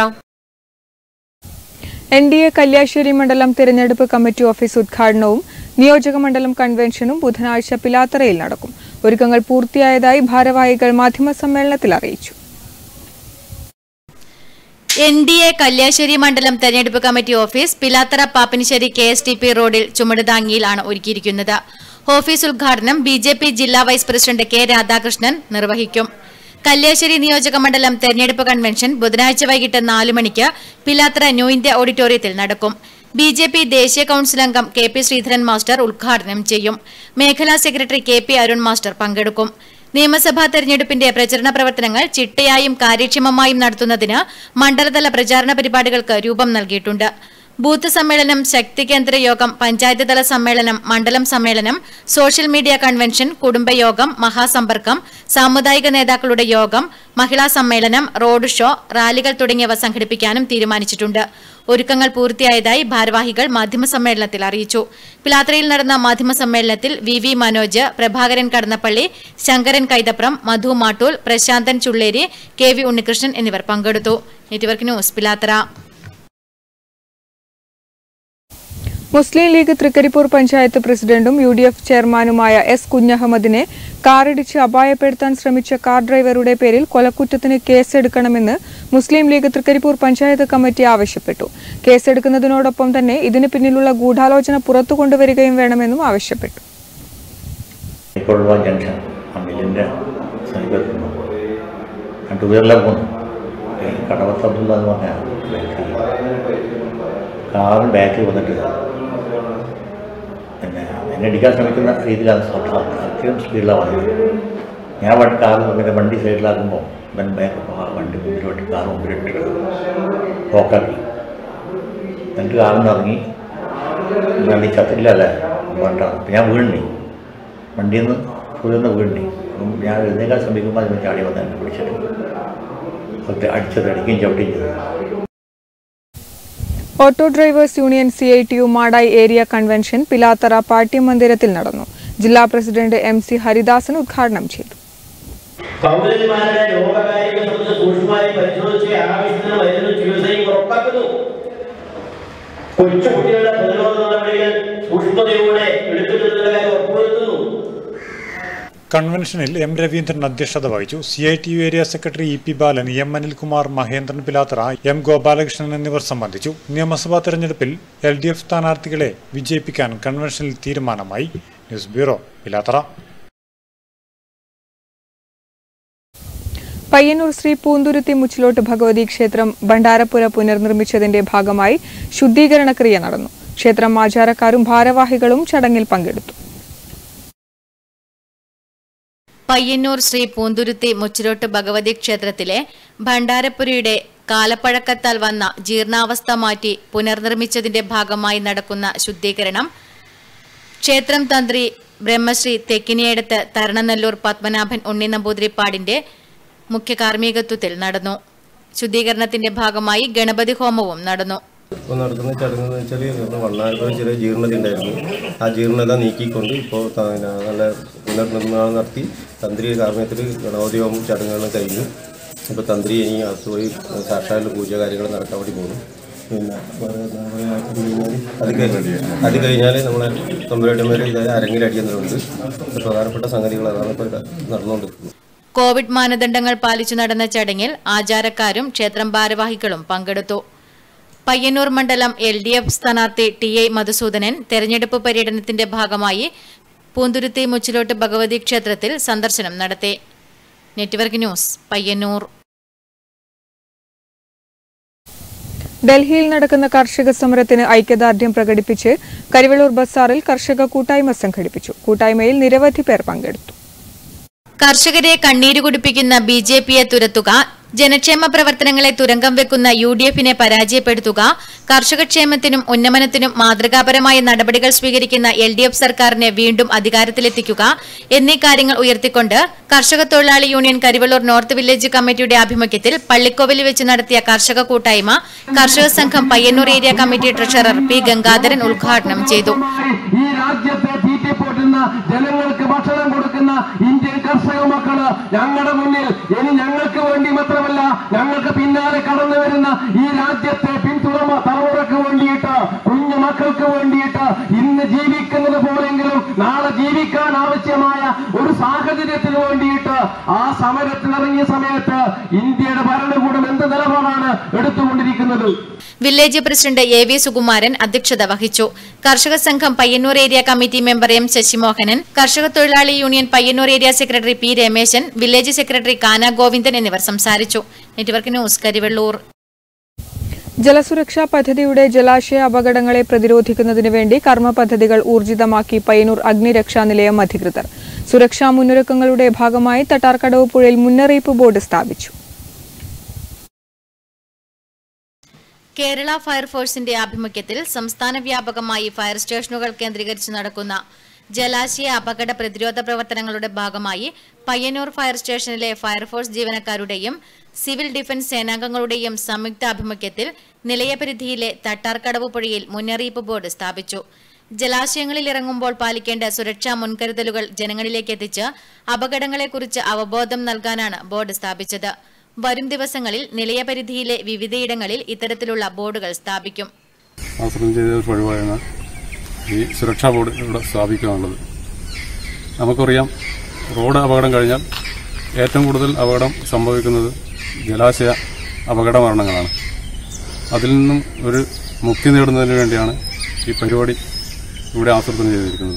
N D A Kalliasseri മണ്ഡലം തിരഞ്ഞെടുപ്പ് കമ്മിറ്റി ഓഫീസ് ഉദ്ഘാടനവും നിയോജക മണ്ഡലം കൺവെൻഷനും ബുധനാഴ്ച പിലാത്തറയിൽ നടക്കും ഒരുക്കങ്ങൾ പൂർത്തിയായതായി ഭാരവാഹികൾ മാധ്യമസമ്മേളനത്തിൽ അറിയിച്ചു എൻ ഡി എ കല്യാശ്ശേരി മണ്ഡലം തെരഞ്ഞെടുപ്പ് committee office Pilathara Pappinisseri K S T P റോഡിൽ ചുമടുതാങ്ങിയിലാണ് ഒരുക്കിയിരിക്കുന്നത് ഓഫീസ് ഉദ്ഘാടനം ബി ജെ പി ജില്ലാ വൈസ് പ്രസിഡന്റ് കെ രാധാകൃഷ്ണൻ നിർവഹിക്കും കല്യാശ്ശേരി നിയോജക മണ്ഡലം തെരഞ്ഞെടുപ്പ് കൺവെൻഷൻ ബുധനാഴ്ച വൈകിട്ട് നാല് മണിക്ക് പിലാത്തറ ന്യൂ ഇന്ത്യ ഓഡിറ്റോറിയത്തിൽ നടക്കും ബി ജെ പി ദേശീയ കൌൺസിൽ അംഗം കെ പി ശ്രീധരൻ മാസ്റ്റർ ഉദ്ഘാടനം ചെയ്യും മേഖലാ secretary K P Arun master പങ്കെടുക്കും നിയമസഭാ തെരഞ്ഞെടുപ്പിന്റെ പ്രചരണ പ്രവർത്തനങ്ങൾ ചിട്ടയായും കാര്യക്ഷമമായും നടത്തുന്നതിന് മണ്ഡലതല പ്രചാരണ പരിപാടികൾക്ക് രൂപം നൽകിയിട്ടുണ്ട് ബൂത്ത് സമ്മേളനം ശക്തി കേന്ദ്ര യോഗം പഞ്ചായത്ത് തല സമ്മേളനം മണ്ഡലം സമ്മേളനം സോഷ്യൽ മീഡിയ കൺവെൻഷൻ കുടുംബയോഗം മഹാസമ്പർക്കം സാമുദായിക നേതാക്കളുടെ യോഗം മഹിളാ സമ്മേളനം റോഡ് ഷോ റാലികൾ തുടങ്ങിയവ സംഘടിപ്പിക്കാനും തീരുമാനിച്ചിട്ടുണ്ട് ഒരുക്കങ്ങൾ പൂർത്തിയായതായി ഭാരവാഹികൾ മാധ്യമസമ്മേളനത്തിൽ അറിയിച്ചു പിലാത്രയിൽ നടന്ന മാധ്യമസമ്മേളനത്തിൽ V V Manoj Prabhakaran Kadannappally Sankaran Kaithapram Madhu Mattool Prasanthan Chulleri K V Unnikrishnan എന്നിവർ പങ്കെടുത്തു നെറ്റ്വർക്ക് ന്യൂസ് പിലാത്ര മുസ്ലിം ലീഗ് തൃക്കരിപ്പൂർ പഞ്ചായത്ത് പ്രസിഡന്റും യു ഡി എഫ് ചെയർമാനുമായ എസ് കുഞ്ഞഹമ്മദിനെ കാറിടിച്ച് അപായപ്പെടുത്താൻ ശ്രമിച്ച കാർ ഡ്രൈവറുടെ പേരിൽ കൊലക്കുറ്റത്തിന് കേസെടുക്കണമെന്ന് മുസ്ലിം ലീഗ് തൃക്കരിപ്പൂർ പഞ്ചായത്ത് കമ്മിറ്റി ആവശ്യപ്പെട്ടു കേസെടുക്കുന്നതിനോടൊപ്പം തന്നെ ഇതിന് പിന്നിലുള്ള ഗൂഢാലോചന പുറത്തു കൊണ്ടുവരികയും വേണമെന്നും ആവശ്യപ്പെട്ടു ഇപ്പോഴുള്ള ജംഗ്ഷൻ ആ മില്ലിൻ്റെ സമീപത്ത് നിന്ന് രണ്ടു പേരെല്ലാം പോന്നു കടവത്തബ്ദുള്ള എന്ന് പറഞ്ഞ കാറ് ബാക്കിൽ വന്നിട്ട് പിന്നെ എന്നെ അടിക്കാൻ ശ്രമിക്കുന്ന രീതിയിലാണ് സ്വന്തം അത്രയും സ്പീഡിലാണ് വന്നത് ഞാൻ വണ്ടി കാറ് പിന്നെ വണ്ടി സൈഡിലാക്കുമ്പോൾ ഇവൻ ബാക്ക് ആ വണ്ടി മുമ്പിലോട്ട് കാർ മുമ്പിലിട്ട് ലോക്കാക്കി എന്നിട്ട് കാറിൽ നിന്ന് ഇറങ്ങി വണ്ടി ചത്തില്ലല്ലേ വേണ്ട അപ്പം ഞാൻ വീണി വണ്ടിയിൽ നിന്ന് ഫുള്ളിൽ നിന്ന് വീണി അപ്പം ഞാൻ എഴുന്നേക്കാൻ ശ്രമിക്കുമ്പോൾ അതിന് ചാടി വന്ന് എന്നെ പിടിച്ചിട്ട് അത് അടിച്ചത് അടിക്കുകയും ചവിട്ടുകയും ചെയ്തു auto drivers union C I T U Madayi area convention Pilathara party മന്ദിരത്തിൽ നടന്നു ജില്ലാ പ്രസിഡന്റ് എം സി ഹരിദാസൻ ഉദ്ഘാടനം ചെയ്തു പൗരന്മാരുടെ രോഗകാര്യങ്ങളെ സംബന്ധിച്ച് സൂക്ഷ്മമായി പരിശോധിച്ച് ആവശ്യത്തിന് മരുന്നും ചികിത്സയും ഉറപ്പാക്കുന്നു കൊച്ചുകുട്ടികളുടെ പ്രതിരോധ നടപടികൾ സൂക്ഷ്മതയോടെ എടുക്കുന്നതിനുള്ള കാര്യം ഉറപ്പുവരുത്തുന്നു കൺവെൻഷനിൽ എം രവീന്ദ്രൻ അധ്യക്ഷത വഹിച്ചു C I T U area secretary E P Balan M Anilkumar Mahendran Pilathara M Gopalakrishnan എന്നിവർ സംബന്ധിച്ചു നിയമസഭാ തെരഞ്ഞെടുപ്പിൽ എൽ ഡി എഫ് സ്ഥാനാർത്ഥികളെ വിജയിപ്പിക്കാൻ കൺവെൻഷനിൽ തീരുമാനമായി ന്യൂസ് ബ്യൂറോ പിലാത്തറ പയ്യന്നൂർ ശ്രീ പൂന്തുരുത്തി മുച്ചിലോട്ട് ഭഗവതി ക്ഷേത്രം ഭണ്ഡാരപ്പുര പുനർനിർമ്മിച്ചതിന്റെ ഭാഗമായി ശുദ്ധീകരണ ക്രിയ നടന്നു ക്ഷേത്രം ആചാരക്കാരും ഭാരവാഹികളും ചടങ്ങിൽ പങ്കെടുത്തു പയ്യന്നൂർ ശ്രീ പൂന്തുരുത്തി മുച്ചിലോട്ട് ഭഗവതി ക്ഷേത്രത്തിലെ ഭണ്ഡാരപ്പുരയുടെ കാലപ്പഴക്കത്താൽ വന്ന ജീർണാവസ്ഥ മാറ്റി പുനർനിർമ്മിച്ചതിന്റെ ഭാഗമായി നടക്കുന്ന ശുദ്ധീകരണം ക്ഷേത്രം തന്ത്രി ബ്രഹ്മശ്രീ തെക്കിനിയടത്ത് തരണനല്ലൂർ പത്മനാഭൻ ഉണ്ണി നമ്പൂതിരിപ്പാടിന്റെ മുഖ്യ കാർമ്മികത്വത്തിൽ നടന്നു ശുദ്ധീകരണത്തിന്റെ ഭാഗമായി ഗണപതി ഹോമവും നടന്നു ഇപ്പോൾ നടക്കുന്ന ചടങ്ങ് എന്ന് വെച്ചാൽ നമ്മുടെ വണ്ണാരപ്പുഴ ചെറിയ ജീർണത ഉണ്ടായിരുന്നു ആ ജീർണത നീക്കിക്കൊണ്ട് ഇപ്പോൾ ത- പിന്നെ നല്ല പുനർനിർമ്മാണം നടത്തി തന്ത്രി കാർമ്മ്യത്തിൽ ഗണപതി ഹോമം ചടങ്ങുകൾ കഴിഞ്ഞു ഇപ്പോൾ തന്ത്രി ഇനി അകത്ത് പോയി സാക്ഷാൽ പൂജ കാര്യങ്ങൾ നടക്കാൻ വേണ്ടി പോകുന്നു പിന്നെ അത് കഴിഞ്ഞ് അത് കഴിഞ്ഞാൽ നമ്മളെ തമ്പുരാട്ടന്മാർ ഇതായ അരങ്ങിലടിക്കുന്നുണ്ട് പ്രധാനപ്പെട്ട സംഗതികൾ അതാണ് ഇപ്പോൾ നടന്നുകൊണ്ടിരിക്കുന്നത് കോവിഡ് മാനദണ്ഡങ്ങൾ പാലിച്ചു നടന്ന ചടങ്ങിൽ ആചാരക്കാരും ക്ഷേത്രം ഭാരവാഹികളും പങ്കെടുത്തു പയ്യന്നൂർ മണ്ഡലം എൽ ഡി എഫ് സ്ഥാനാർത്ഥി ടി ഐ മധുസൂദനൻ തെരഞ്ഞെടുപ്പ് പര്യടനത്തിന്റെ ഭാഗമായി പൂന്തുരുത്തി മുച്ചിലോട്ട് ഭഗവതി ക്ഷേത്രത്തിൽ സന്ദർശനം നടത്തി നെറ്റ്വർക്ക് ന്യൂസ് പയ്യന്നൂർ ഡൽഹിയിൽ നടക്കുന്ന കർഷക സമരത്തിന് ഐക്യദാർഢ്യം പ്രകടിപ്പിച്ച് കരിവള്ളൂർ ബസാറിൽ കർഷക കൂട്ടായ്മ സംഘടിപ്പിച്ചു കൂട്ടായ്മയിൽ നിരവധി പേർ പങ്കെടുത്തു കർഷകരെ കണ്ണീര് കുടിപ്പിക്കുന്ന ബി ജെ പിയെ തുരത്തുക ജനക്ഷേമ പ്രവർത്തനങ്ങളെ തുരങ്കം വെക്കുന്ന യു ഡി എഫിനെ പരാജയപ്പെടുത്തുക കർഷകക്ഷേമത്തിനും ഉന്നമനത്തിനും മാതൃകാപരമായ നടപടികൾ സ്വീകരിക്കുന്ന എൽ ഡി എഫ് സർക്കാരിനെ വീണ്ടും അധികാരത്തിലെത്തിക്കുക എന്നീ കാര്യങ്ങൾ ഉയർത്തിക്കൊണ്ട് കർഷക തൊഴിലാളി യൂണിയൻ കരിവള്ളൂർ നോർത്ത് വില്ലേജ് കമ്മിറ്റിയുടെ ആഭിമുഖ്യത്തിൽ പള്ളിക്കോവിൽ വെച്ച് നടത്തിയ കർഷക കൂട്ടായ്മ കർഷക സംഘം Payyanur area committee treasurer P Gangadharan ഉദ്ഘാടനം ചെയ്തു ഈ രാജ്യത്തെ തീറ്റിപ്പോറ്റുന്ന ജനങ്ങൾക്ക് ഭക്ഷണം കൊടുക്കുന്ന ഇന്ത്യൻ കർഷക മക്കള് ഞങ്ങളുടെ മുന്നിൽ ഇനി ഞങ്ങൾക്ക് വേണ്ടി മാത്രമല്ല ഞങ്ങൾക്ക് പിന്നാലെ കടന്നു വരുന്ന ഈ രാജ്യത്തെ പിന്തുണ തലമുറക്ക് വേണ്ടിയിട്ട് കുഞ്ഞു മക്കൾക്ക് വേണ്ടിയിട്ട് ഇന്ന് ജീവിക്കുന്നത് പോലെങ്കിലും നാളെ ജീവിക്കാൻ ആവശ്യമായ ഒരു സാഹചര്യം സമരത്തിന് വേണ്ടിയിട്ട് ആ സമരത്തിനിറങ്ങിയ സമയത്ത് ഇന്ത്യയുടെ ഭരണകൂടം എന്ത് നിലപാടാണ് എടുത്തുകൊണ്ടിരിക്കുന്നത് village president A V Sukumaran അധ്യക്ഷത വഹിച്ചു കർഷക സംഘം Payyanur area committee member M Sasimohanan കർഷക തൊഴിലാളി union Payyanur area secretary P Rameshan village secretary Kana Govindan എന്നിവർ സംസാരിച്ചു നെറ്റ്വർക്ക് ന്യൂസ് കരിവെള്ളൂർ ജലസുരക്ഷാ പദ്ധതിയുടെ ജലാശയ അപകടങ്ങളെ പ്രതിരോധിക്കുന്നതിന് വേണ്ടി കർമ്മ പദ്ധതികൾ ഊർജിതമാക്കി പയ്യന്നൂർ അഗ്നിരക്ഷാ നിലയം അധികൃതർ സുരക്ഷാ മുന്നൊരുക്കങ്ങളുടെ ഭാഗമായി തട്ടാർക്കടവ് പുഴയിൽ മുന്നറിയിപ്പ് ബോർഡ് സ്ഥാപിച്ചു കേരള ഫയർഫോഴ്സിന്റെ ആഭിമുഖ്യത്തിൽ സംസ്ഥാന വ്യാപകമായി ഫയർ സ്റ്റേഷനുകൾ കേന്ദ്രീകരിച്ച് നടക്കുന്ന ജലാശയ അപകട പ്രതിരോധ പ്രവർത്തനങ്ങളുടെ ഭാഗമായി പയ്യന്നൂർ ഫയർ സ്റ്റേഷനിലെ ഫയർഫോഴ്സ് ജീവനക്കാരുടെയും സിവിൽ ഡിഫൻസ് സേനാംഗങ്ങളുടെയും സംയുക്ത ആഭിമുഖ്യത്തിൽ നിലയപരിധിയിലെ തട്ടാർക്കടവ് പുഴയിൽ മുന്നറിയിപ്പ് ബോർഡ് സ്ഥാപിച്ചു ജലാശയങ്ങളിൽ ഇറങ്ങുമ്പോൾ പാലിക്കേണ്ട സുരക്ഷാ മുൻകരുതലുകൾ ജനങ്ങളിലേക്ക് എത്തിച്ച് അപകടങ്ങളെക്കുറിച്ച് അവബോധം നൽകാനാണ് ബോർഡ് സ്ഥാപിച്ചത് വരും ദിവസങ്ങളിൽ നിലയപരിധിയിലെ വിവിധയിടങ്ങളിൽ ഇത്തരത്തിലുള്ള ബോർഡുകൾ സ്ഥാപിക്കും ആസൂത്രണം ചെയ്ത ഒഴിവായാണ് ഈ സുരക്ഷാ ബോർഡ് ഇവിടെ സ്ഥാപിക്കാനുള്ളത് നമുക്കറിയാം റോഡ് അപകടം കഴിഞ്ഞാൽ ഏറ്റവും കൂടുതൽ അപകടം സംഭവിക്കുന്നത് ജലാശയ അപകട മരണങ്ങളാണ് അതിൽ നിന്നും ഒരു മുക്തി നേടുന്നതിന് വേണ്ടിയാണ് ഈ പരിപാടി ഇവിടെ ആസൂത്രണം ചെയ്തിരിക്കുന്നത്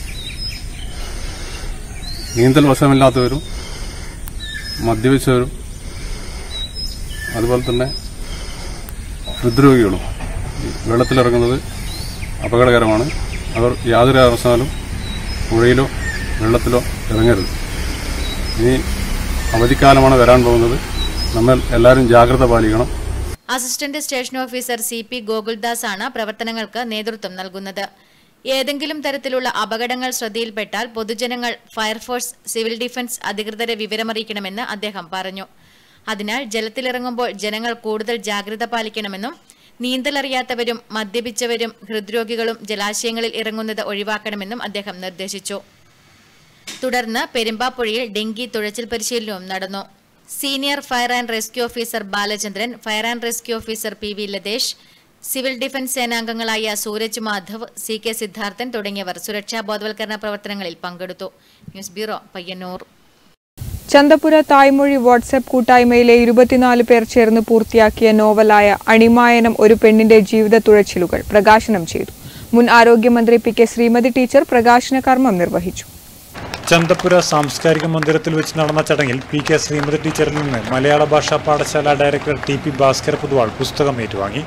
നീന്തൽ വശമില്ലാത്തവരും മദ്യപിച്ചവരും അതുപോലെ തന്നെ ഹൃദ്രോഗികളും ഈ വെള്ളത്തിലിറങ്ങുന്നത് അപകടകരമാണ് അവർ യാതൊരു കാരണവശാലും പുഴയിലോ വെള്ളത്തിലോ ഇറങ്ങരുത് ഇനി അവധിക്കാലമാണ് വരാൻ പോകുന്നത് നമ്മൾ എല്ലാവരും ജാഗ്രത പാലിക്കണം assistant station officer C P Gokuldas ആണ് പ്രവർത്തനങ്ങൾക്ക് നേതൃത്വം നൽകുന്നത് ഏതെങ്കിലും തരത്തിലുള്ള അപകടങ്ങൾ ശ്രദ്ധയിൽപ്പെട്ടാൽ പൊതുജനങ്ങൾ ഫയർഫോഴ്സ് സിവിൽ ഡിഫൻസ് അധികൃതരെ വിവരമറിയിക്കണമെന്ന് അദ്ദേഹം പറഞ്ഞു അതിനാൽ ജലത്തിലിറങ്ങുമ്പോൾ ജനങ്ങൾ കൂടുതൽ ജാഗ്രത പാലിക്കണമെന്നും നീന്തലറിയാത്തവരും മദ്യപിച്ചവരും ഹൃദ്രോഗികളും ജലാശയങ്ങളിൽ ഇറങ്ങുന്നത് ഒഴിവാക്കണമെന്നും അദ്ദേഹം നിർദ്ദേശിച്ചു തുടർന്ന് പെരുമ്പാപ്പുഴയിൽ ഡെങ്കി തുഴച്ചിൽ പരിശീലനവും നടന്നു senior fire and rescue officer Balachandran fire and rescue officer P V Lathesh civil defence സേനാംഗങ്ങളായ സൂരജ് മാധവ് സി കെ സിദ്ധാർത്ഥൻ തുടങ്ങിയവർ സുരക്ഷാ ബോധവൽക്കരണ പ്രവർത്തനങ്ങളിൽ പങ്കെടുത്തു news bureau Payyanur Chanthapura Thaimozhi WhatsApp കൂട്ടായ്മയിലെ ഇരുപത്തിനാല് പേർ ചേർന്ന് പൂർത്തിയാക്കിയ നോവലായ അണിമായനം ഒരു പെണ്ണിന്റെ ജീവിത തുഴച്ചിലുകൾ പ്രകാശനം ചെയ്തു മുൻ ആരോഗ്യമന്ത്രി പി കെ ശ്രീമതി ടീച്ചർ പ്രകാശന കർമ്മം നിർവഹിച്ചു ചന്തപുര സാംസ്കാരിക മന്ദിരത്തിൽ വെച്ച് നടന്ന ചടങ്ങിൽ പി കെ ശ്രീമതി ടീച്ചറിൽ നിന്ന് Malayala Bhasha Pathashala director T P Bhaskar Puthuval പുസ്തകം ഏറ്റുവാങ്ങി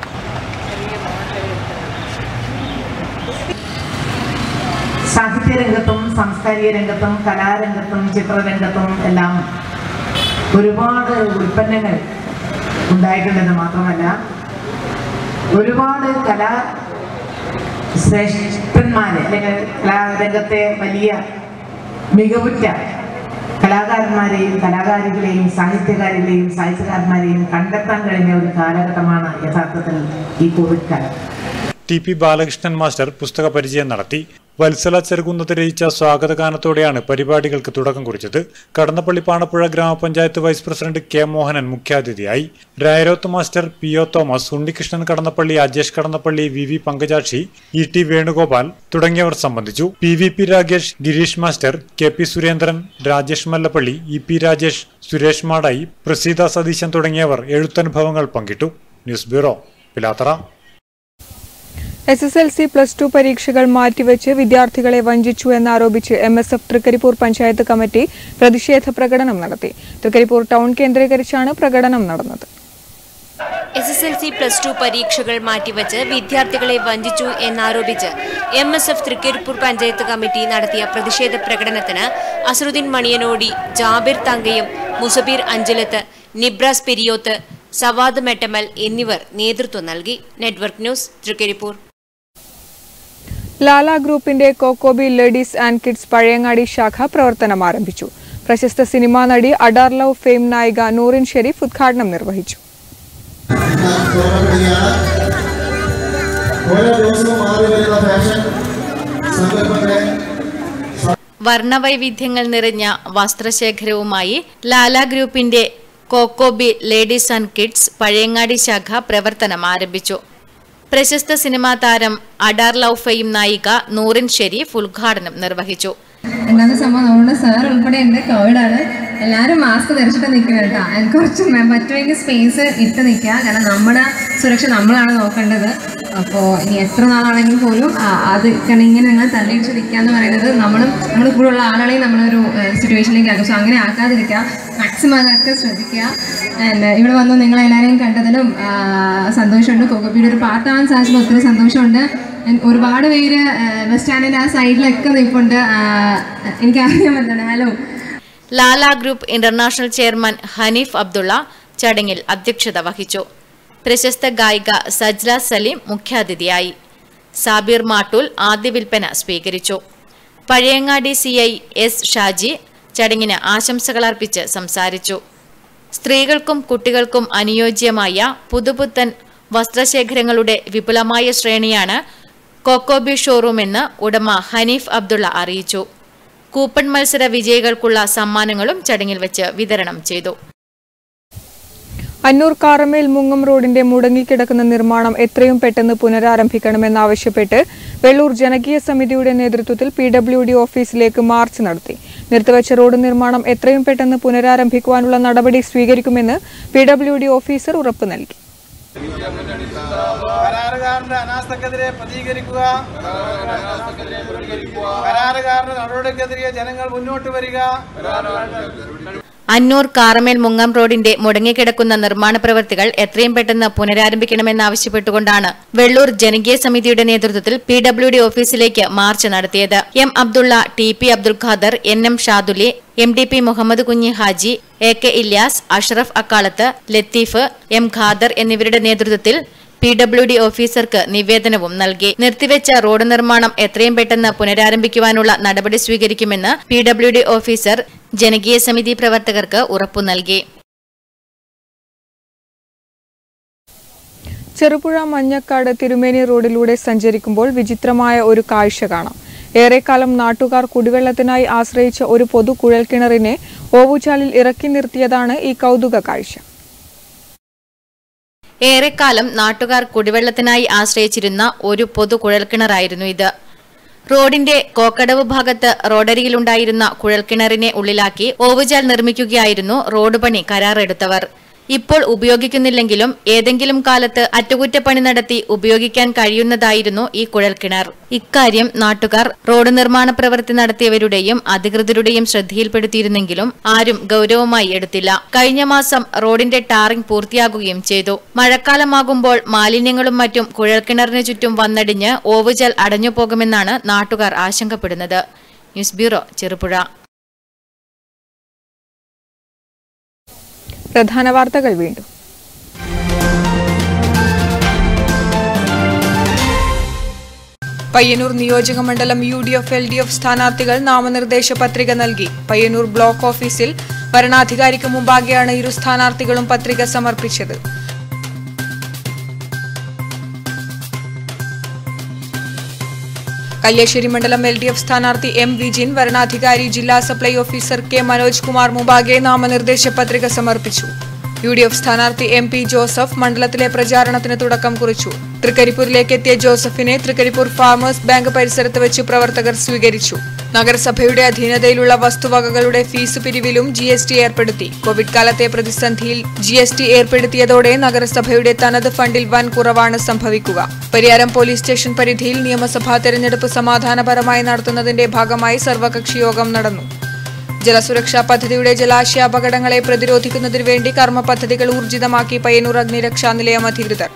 സാഹിത്യരംഗത്തും സാംസ്കാരിക രംഗത്തും കലാരംഗത്തും ചിത്രരംഗത്തും എല്ലാം ഒരുപാട് ഉൽപ്പന്നങ്ങൾ ഉണ്ടായിട്ടുണ്ടെന്ന് മാത്രമല്ല ഒരുപാട് കലാ ശ്രേഷ്ഠന്മാരെ അല്ലെങ്കിൽ കലാരംഗത്തെ വലിയ മികവുറ്റ കലാകാരന്മാരെയും കലാകാരികളെയും സാഹിത്യകാരികളെയും സാഹിത്യകാരന്മാരെയും കണ്ടെത്താൻ കഴിഞ്ഞ ഒരു കാലഘട്ടമാണ് യഥാർത്ഥത്തിൽ ഈ കോവിഡ് കാലം ടി പി ബാലകൃഷ്ണൻ മാസ്റ്റർ പുസ്തക പരിചയം നടത്തി വത്സല ചെറുകുന്നത്ത് രചിച്ച സ്വാഗതഗാനത്തോടെയാണ് പരിപാടികൾക്ക് തുടക്കം കുറിച്ചത് കടന്നപ്പള്ളി പാണപ്പുഴ ഗ്രാമപഞ്ചായത്ത് വൈസ് പ്രസിഡന്റ് കെ മോഹനൻ മുഖ്യാതിഥിയായി Rayaroth master P O Thomas Unnikrishnan Kadannappalli Ajesh Kadannappalli V V Pankajakshi E T Venugopal തുടങ്ങിയവർ സംബന്ധിച്ചു P V P Ragesh Gireesh master K P Surendran Rajesh Mallappally E P Rajesh Suresh Madayi Praseetha Satheesan തുടങ്ങിയവർ എഴുത്തനുഭവങ്ങൾ പങ്കിട്ടു news bureau Pilathara S S L C plus two പരീക്ഷകൾ മാറ്റിവെച്ച് വിദ്യാർത്ഥികളെ വഞ്ചിച്ചു എന്നാരോപിച്ച് M S F Thrikkaripur panchayat committee പ്രതിഷേധ പ്രകടനം നടത്തി തൃക്കരിപ്പൂർ ടൗൺ കേന്ദ്രീകരിച്ചാണ് പ്രകടനം നടന്നത് S S L C plus two പരീക്ഷകൾ മാറ്റിവെച്ച് വിദ്യാർത്ഥികളെ വഞ്ചിച്ചു എന്നാരോപിച്ച് M S F Thrikkaripur panchayat committee നടത്തിയ പ്രതിഷേധ പ്രകടനത്തിന് അസറുദ്ദീൻ മണിയനോടി ജാബിർ തങ്കയും മുസബീർ അഞ്ചലത്ത് നിബ്രാസ് പെരിയോത്ത് സവാദ് മെട്ടമൽ എന്നിവർ നേതൃത്വം നൽകി നെറ്റ്വർക്ക് ന്യൂസ് തൃക്കരിപ്പൂർ ലാല ഗ്രൂപ്പിന്റെ Kokobi ladies and kids Pazhayangadi ശാഖ പ്രവർത്തനം ആരംഭിച്ചു പ്രശസ്ത സിനിമാ നടി അഡാർ ലവ് ഫെയിം നായിക നൂറിൻ ഷെരീഫ് ഉദ്ഘാടനം നിർവഹിച്ചു ഓരോ ദിവസവും മാറി വരുന്ന ഫാഷൻ സങ്കല്പങ്ങളെ വർണ്ണവൈവിധ്യങ്ങൾ നിറഞ്ഞ വസ്ത്രശേഖരവുമായി ലാല ഗ്രൂപ്പിന്റെ Kokobi ladies and kids Pazhayangadi ശാഖ പ്രവർത്തനം ആരംഭിച്ചു പ്രശസ്ത സിനിമാ താരം അഡാർ ലൌഫയും നായിക നൂറിൻ ഷെരീഫ് ഉദ്ഘാടനം നിർവഹിച്ചു രണ്ടാമത്തെ സംഭവം നമ്മുടെ സാർ ഉൾപ്പെടെ ഉണ്ട് കോവിഡാണ് എല്ലാവരും മാസ്ക് ധരിച്ചിട്ട് നിൽക്കണം കേട്ടോ and കുറച്ച് മെ- പറ്റുമെങ്കിൽ സ്പേസ് ഇട്ട് നിൽക്കുക കാരണം നമ്മുടെ സുരക്ഷ നമ്മളാണ് നോക്കേണ്ടത് അപ്പോൾ ഇനി എത്ര നാളാണെങ്കിൽ പോലും ആ, അത് കാരണം ഇങ്ങനെ നിങ്ങൾ തള്ളിയിടിച്ച് നിൽക്കുക എന്ന് പറയുന്നത് നമ്മളും നമ്മുടെ കൂടെ ഉള്ള ആളുകളെയും നമ്മളൊരു സിറ്റുവേഷനിലേക്ക് ആക്കും സോ അങ്ങനെ ആക്കാതിരിക്കുക മാക്സിമം അതൊക്കെ ശ്രദ്ധിക്കുക ആൻഡ് ഇവിടെ വന്ന് നിങ്ങളെല്ലാവരെയും കണ്ടതിലും ആ, സന്തോഷമുണ്ട് കോക്കപ്പിയുടെ ഒരു പാർട്ടാവാൻ സാധിച്ചതിൽ ഒത്തിരി സന്തോഷമുണ്ട് And ഒരുപാട് പേര് ബസ് സ്റ്റാൻഡിൻ്റെ ആ സൈഡിലൊക്കെ നിൽപ്പുണ്ട് ആ, എനിക്കറിയാൻ പറ്റുന്നത് hello Lala group international chairman Hanif Abdulla ചടങ്ങിൽ അധ്യക്ഷത വഹിച്ചു പ്രശസ്ത ഗായിക സജ്ല സലീം മുഖ്യാതിഥിയായി സാബിർ മാട്ടൂൽ ആദ്യ വിൽപ്പന സ്വീകരിച്ചു Pazhayangadi C I S Shaji ചടങ്ങിന് ആശംസകൾ അർപ്പിച്ച് സംസാരിച്ചു സ്ത്രീകൾക്കും കുട്ടികൾക്കും അനുയോജ്യമായ പുതുപുത്തൻ വസ്ത്രശേഖരങ്ങളുടെ വിപുലമായ ശ്രേണിയാണ് കൊക്കോബി ഷോറൂം എന്ന് ഉടമ ഹനീഫ് അബ്ദുള്ള അറിയിച്ചു കൂപ്പൺ മത്സര വിജയികൾക്കുള്ള സമ്മാനങ്ങളും ചടങ്ങിൽ വെച്ച് വിതരണം ചെയ്തു അന്നൂർ കാറമേൽ മുങ്ങം റോഡിന്റെ മുടങ്ങിക്കിടക്കുന്ന നിർമ്മാണം എത്രയും പെട്ടെന്ന് പുനരാരംഭിക്കണമെന്നാവശ്യപ്പെട്ട് വെള്ളൂർ ജനകീയ സമിതിയുടെ നേതൃത്വത്തിൽ പി ഡബ്ല്യു ഡി ഓഫീസിലേക്ക് മാർച്ച് നടത്തി നിർത്തിവച്ച റോഡ് നിർമ്മാണം എത്രയും പെട്ടെന്ന് പുനരാരംഭിക്കുവാനുള്ള നടപടി സ്വീകരിക്കുമെന്ന് പി ഡബ്ല്യു ഡി ഓഫീസർ ഉറപ്പു നൽകി കരാറുകാരന്റെ അനാസ്ഥക്കെതിരെ പ്രതികരിക്കുക കരാറുകാരന്റെ നടപടിക്കെതിരെ ജനങ്ങൾ മുന്നോട്ട് വരിക അന്നൂർ കാറമേൽ മുങ്ങം റോഡിന്റെ മുടങ്ങിക്കിടക്കുന്ന നിർമ്മാണ പ്രവൃത്തികൾ എത്രയും പെട്ടെന്ന് പുനരാരംഭിക്കണമെന്നാവശ്യപ്പെട്ടുകൊണ്ടാണ് വെള്ളൂർ ജനകീയ സമിതിയുടെ നേതൃത്വത്തിൽ പി ഡബ്ല്യു ഡി ഓഫീസിലേക്ക് മാർച്ച് നടത്തിയത് M Abdulla T P Abdul Khader N M Shaduli M D P Muhammad Kunhi Haji A K Ilyas Ashraf അക്കാലത്ത് ലത്തീഫ് എം ഖാദർ എന്നിവരുടെ നേതൃത്വത്തിൽ പി ഡബ്ല്യു ഡി ഓഫീസർക്ക് നിവേദനവും നൽകി നിർത്തിവെച്ച റോഡ് നിർമ്മാണം എത്രയും പെട്ടെന്ന് പുനരാരംഭിക്കുവാനുള്ള നടപടി സ്വീകരിക്കുമെന്ന് പി ഡബ്ല്യു ഡി ഓഫീസർ ജനകീയ സമിതി പ്രവർത്തകർക്ക് ഉറപ്പു നൽകി ചെറുപുഴ മഞ്ഞക്കാട് തിരുമേനി റോഡിലൂടെ സഞ്ചരിക്കുമ്പോൾ വിചിത്രമായ ഒരു കാഴ്ച കാണാം ഏറെക്കാലം നാട്ടുകാർ കുടിവെള്ളത്തിനായി ആശ്രയിച്ച ഒരു പൊതു കുഴൽക്കിണറിനെ ഓവുചാലിൽ ഇറക്കി നിർത്തിയതാണ് ഈ കൗതുക കാഴ്ച ഏറെക്കാലം നാട്ടുകാർ കുടിവെള്ളത്തിനായി ആശ്രയിച്ചിരുന്ന ഒരു പൊതു കുഴൽക്കിണറായിരുന്നു ഇത് റോഡിന്റെ കോക്കടവ് ഭാഗത്ത് റോഡരികിലുണ്ടായിരുന്ന കുഴൽക്കിണറിനെ ഉള്ളിലാക്കി ഓവുചാൽ നിർമ്മിക്കുകയായിരുന്നു റോഡ് പണി കരാറെടുത്തവർ ഇപ്പോൾ ഉപയോഗിക്കുന്നില്ലെങ്കിലും ഏതെങ്കിലും കാലത്ത് അറ്റകുറ്റപ്പണി നടത്തി ഉപയോഗിക്കാൻ കഴിയുന്നതായിരുന്നു ഈ കുഴൽക്കിണർ ഇക്കാര്യം നാട്ടുകാർ റോഡ് നിർമ്മാണ പ്രവൃത്തി നടത്തിയവരുടെയും അധികൃതരുടെയും ശ്രദ്ധയിൽപ്പെടുത്തിയിരുന്നെങ്കിലും ആരും ഗൗരവമായി എടുത്തില്ല കഴിഞ്ഞ മാസം റോഡിന്റെ ടാറിംഗ് പൂർത്തിയാകുകയും ചെയ്തു മഴക്കാലമാകുമ്പോൾ മാലിന്യങ്ങളും മറ്റും കുഴൽക്കിണറിന് ചുറ്റും വന്നടിഞ്ഞ് ഓവുചാൽ അടഞ്ഞു പോകുമെന്നാണ് നാട്ടുകാർ ആശങ്കപ്പെടുന്നത് ന്യൂസ് ബ്യൂറോ ചെറുപുഴ പ്രധാന വാർത്തകൾ വീണ്ടും പയ്യന്നൂർ നിയോജക മണ്ഡലം U D F L D F സ്ഥാനാർത്ഥികൾ നാമനിർദ്ദേശ പത്രിക നൽകി പയ്യന്നൂർ ബ്ലോക്ക് ഓഫീസിൽ വരണാധികാരിക്ക് മുമ്പാകെയാണ് ഇരു സ്ഥാനാർത്ഥികളും പത്രിക സമർപ്പിച്ചത് കല്യാശ്ശേരി മണ്ഡലം എൽ ഡി എഫ് സ്ഥാനാർത്ഥി എം വിജിൻ വരണാധികാരി ജില്ലാ supply officer K Manoj Kumar മുമ്പാകെ നാമനിർദ്ദേശ പത്രിക സമർപ്പിച്ചു യു ഡി എഫ് സ്ഥാനാർത്ഥി എം പി ജോസഫ് മണ്ഡലത്തിലെ പ്രചാരണത്തിന് തുടക്കം കുറിച്ചു തൃക്കരിപ്പൂരിലേക്ക് എത്തിയ ജോസഫിനെ തൃക്കരിപ്പൂർ ഫാമേഴ്സ് ബാങ്ക് പരിസരത്ത് വെച്ച് പ്രവർത്തകർ സ്വീകരിച്ചു നഗരസഭയുടെ അധീനതയിലുള്ള വസ്തുവകകളുടെ ഫീസ് പിരിവിലും ജി എസ് ടി ഏർപ്പെടുത്തി കോവിഡ് കാലത്തെ പ്രതിസന്ധിയിൽ ജി എസ് ടി ഏർപ്പെടുത്തിയതോടെ നഗരസഭയുടെ തനത് ഫണ്ടിൽ വൻ കുറവാണ് സംഭവിക്കുക പരിയാരം പോലീസ് സ്റ്റേഷൻ പരിധിയിൽ നിയമസഭാ തെരഞ്ഞെടുപ്പ് സമാധാനപരമായി നടത്തുന്നതിന്റെ ഭാഗമായി സർവകക്ഷി യോഗം നടന്നു ജലസുരക്ഷാ പദ്ധതിയുടെ ജലാശയ അപകടങ്ങളെ പ്രതിരോധിക്കുന്നതിനു വേണ്ടി കർമ്മ പദ്ധതികൾ ഊർജിതമാക്കി പയ്യന്നൂർ അഗ്നിരക്ഷാ നിലയം അധികൃതർ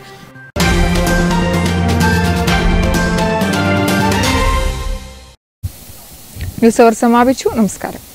ന്യൂസ് അവർ സമാപിച്ചു നമസ്കാരം